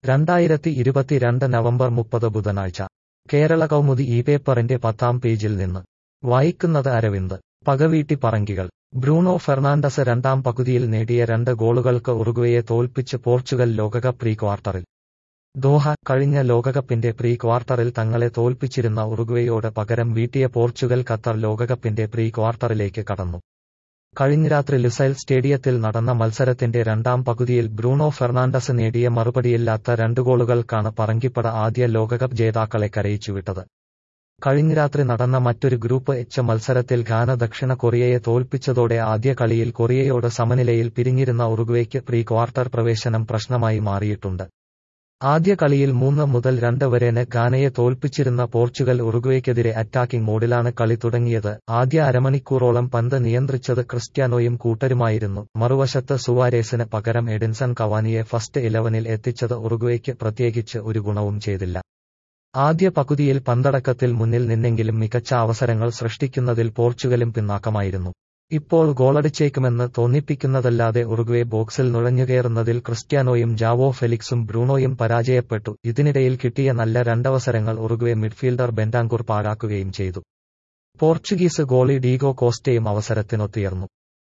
രണ്ടായിരത്തി ഇരുപത്തിരണ്ട് നവംബർ മുപ്പത് ബുധനാഴ്ച കേരള കൗമുദി ഈ പേപ്പറിന്റെ പത്താം പേജിൽ നിന്ന് വായിക്കുന്നത് അരവിന്ദ് പകവീട്ടി പറങ്കികൾ ബ്രൂണോ ഫെർണാണ്ടസ് രണ്ടാം പകുതിയിൽ നേടിയ രണ്ട് ഗോളുകൾക്ക് ഉറുഗ്വേയെ തോൽപ്പിച്ച് പോർച്ചുഗൽ ലോകകപ്പ് പ്രീ ക്വാർട്ടറിൽ ദോഹ കഴിഞ്ഞ ലോകകപ്പിന്റെ പ്രീ ക്വാർട്ടറിൽ തങ്ങളെ തോൽപ്പിച്ചിരുന്ന ഉറുഗ്വേയോട് പകരം വീട്ടിയ പോർച്ചുഗൽ ഖത്തർ ലോകകപ്പിന്റെ പ്രീ ക്വാർട്ടറിലേക്ക് കടന്നു കഴിഞ്ഞ രാത്രി ലുസൈൽ സ്റ്റേഡിയത്തിൽ നടന്ന മത്സരത്തിന്റെ രണ്ടാം പകുതിയിൽ ബ്രൂണോ ഫെർണാണ്ടസ് നേടിയ മറുപടിയില്ലാത്ത രണ്ട് ഗോളുകൾക്കാണ് പറങ്കിപ്പട ആദ്യ ലോകകപ്പ് ജേതാക്കളെ കരയിച്ചുവിട്ടത് കഴിഞ്ഞ രാത്രി നടന്ന മറ്റൊരു ഗ്രൂപ്പ് എച്ച് മത്സരത്തിൽ ഘാന ദക്ഷിണ കൊറിയയെ തോൽപ്പിച്ചതോടെ ആദ്യ കളിയിൽ കൊറിയയോട് സമനിലയിൽ പിരിഞ്ഞിരുന്ന ഉറുഗ്വേയ്ക്ക് പ്രീ ക്വാർട്ടർ പ്രവേശനം പ്രശ്നമായി മാറിയിട്ടുണ്ട് ആദ്യ കളിയിൽ മൂന്ന് മുതൽ രണ്ട് വരെന് ഘാനയെ തോൽപ്പിച്ചിരുന്ന പോർച്ചുഗൽ ഉറുഗ്വേക്കെതിരെ അറ്റാക്കിംഗ് മോഡിലാണ് കളി തുടങ്ങിയത് ആദ്യ അരമണിക്കൂറോളം പന്ത് നിയന്ത്രിച്ചത് ക്രിസ്ത്യാനോയും കൂട്ടരുമായിരുന്നു മറുവശത്ത് സുവാരേസിന് പകരം എഡിൻസൺ കവാനിയെ ഫസ്റ്റ് ഇലവനിൽ എത്തിച്ചത് ഉറുഗ്വേയ്ക്ക് പ്രത്യേകിച്ച് ഒരു ഗുണവും ചെയ്തില്ല ആദ്യ പകുതിയിൽ പന്തടക്കത്തിൽ മുന്നിൽ നിന്നെങ്കിലും മികച്ച അവസരങ്ങൾ സൃഷ്ടിക്കുന്നതിൽ പോർച്ചുഗലും പിന്നാക്കമായിരുന്നു ഇപ്പോൾ ഗോളടിച്ചേക്കുമെന്ന് തോന്നിപ്പിക്കുന്നതല്ലാതെ ഉറുഗ്വേ ബോക്സിൽ നുഴഞ്ഞുകയറുന്നതിൽ ക്രിസ്ത്യാനോയും ജാവോ ഫെലിക്സും ബ്രൂണോയും പരാജയപ്പെട്ടു ഇതിനിടയിൽ കിട്ടിയ നല്ല രണ്ടവസരങ്ങൾ ഉറുഗ്വേ മിഡ്ഫീൽഡർ ബെന്റാങ്കുർ പാഴാക്കുകയും ചെയ്തു പോർച്ചുഗീസ് ഗോളി ഡീഗോ കോസ്റ്റയും അവസരത്തിനൊത്തുയർന്നു